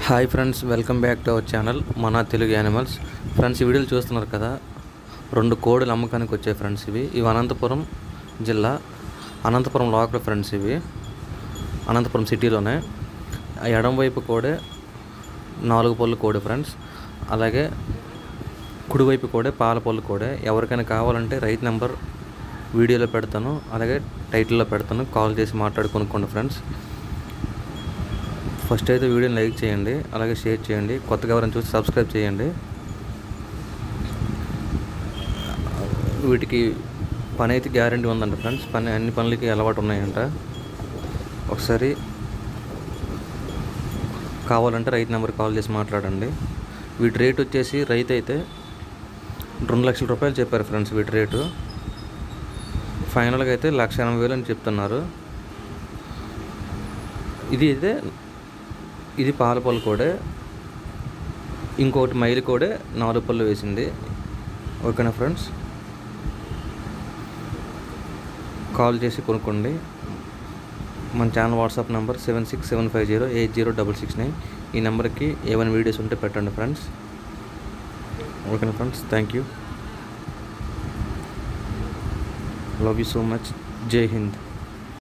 hi friends welcome back to our channel మన Telugu animals friends ఈ వీడియోలు చూస్తున్నారు కదా రెండు కోడులు అమ్మకానికి వచ్చాయి ఫ్రెండ్స్ ఇవి ఇవి అనంతపురం జిల్లా అనంతపురం లోకల్ ఫ్రెండ్స్ ఇవి అనంతపురం సిటీలోనే ఆ ఎడం వైపు కోడే నాలుగు పళ్ళు కోడి ఫ్రెండ్స్ అలాగే కుడివైపు కోడే పాల పళ్ళు కోడే ఎవరికైనా కావాలంటే రైట్ నెంబర్ వీడియోలో పెడతాను అలాగే టైటిల్లో పెడతాను కాల్ చేసి మాట్లాడి కొనుక్కోండి ఫ్రెండ్స్ ఫస్ట్ అయితే వీడియోని లైక్ చేయండి అలాగే షేర్ చేయండి కొత్తగా ఎవరైనా చూసి సబ్స్క్రైబ్ చేయండి వీటికి పని అయితే గ్యారంటీ ఉందంట ఫ్రెండ్స్ పని అన్ని పనులకి అలవాటు ఉన్నాయంట ఒకసారి కావాలంటే రైతు నెంబర్ కాల్ చేసి మాట్లాడండి వీటి రేట్ వచ్చేసి రైతు అయితే రెండు లక్షల రూపాయలు చెప్పారు ఫ్రెండ్స్ వీటి రేటు ఫైనల్గా అయితే లక్ష ఎనభై వేలు అని చెప్తున్నారు ఇది అయితే ఇది పాల పళ్ళు కోడే ఇంకొకటి మైలు కోడే నాలుగు పళ్ళు వేసింది ఓకేనా ఫ్రెండ్స్ కాల్ చేసి కొనుక్కోండి మన channel WhatsApp number seven six seven five zero eight zero double six nine ఈ నెంబర్కి ఏమైనా వీడియోస్ ఉంటే పెట్టండి ఫ్రెండ్స్ ఓకేనా friends thank you love you so much జై హింద్